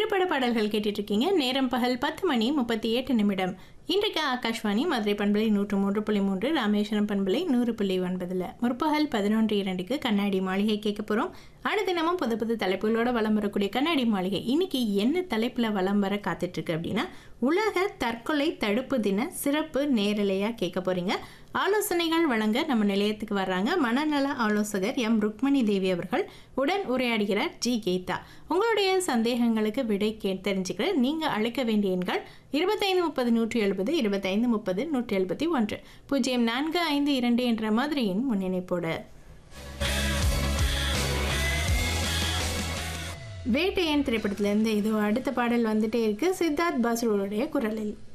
திரைப்பட பாடல்கள் கேட்டுட்டு இருக்கீங்க நேரம் பகல் பத்து மணி முப்பத்தி எட்டு நிமிடம் இன்றைக்கு ஆகாஷ்வாணி மதுரை பண்பலை நூற்று மூன்று புள்ளி மூன்று ராமேஸ்வரம் பண்பலை நூறு புள்ளி ஒன்பதுல முற்பகல் பதினொன்று இரண்டுக்கு கண்ணாடி மாளிகை கேட்க போறோம் அனுதினமும் புது புது தலைப்புகளோட வலம் வரக்கூடிய கண்ணாடி மாளிகை இன்னைக்கு என்ன தலைப்புல வலம் வர காத்துட்டு இருக்கு அப்படின்னா உலக தற்கொலை தடுப்பு தின சிறப்பு நேரலையா கேட்க போறீங்க ஆலோசனைகள் வழங்க நம்ம நிலையத்துக்கு வர்றாங்க மனநல ஆலோசகர் எம் ருக்மணி தேவி அவர்கள் உடன் உரையாடுகிறார் ஜி கீதா உங்களுடைய சந்தேகங்களுக்கு விடை கே தெரிஞ்சுக்கிற நீங்கள் அழைக்க வேண்டிய எண்கள் இருபத்தைந்து முப்பது நூற்றி எழுபது இருபத்தைந்து முப்பது நூற்றி எழுபத்தி ஒன்று பூஜ்ஜியம் நான்கு ஐந்து இரண்டு என்ற மாதிரியின் முன்னிணைப்போடு வேட்டையன் திரைப்படத்திலேருந்து இது அடுத்த பாடல் வந்துட்டே இருக்கு சித்தார்த் பாசுடைய குரலில்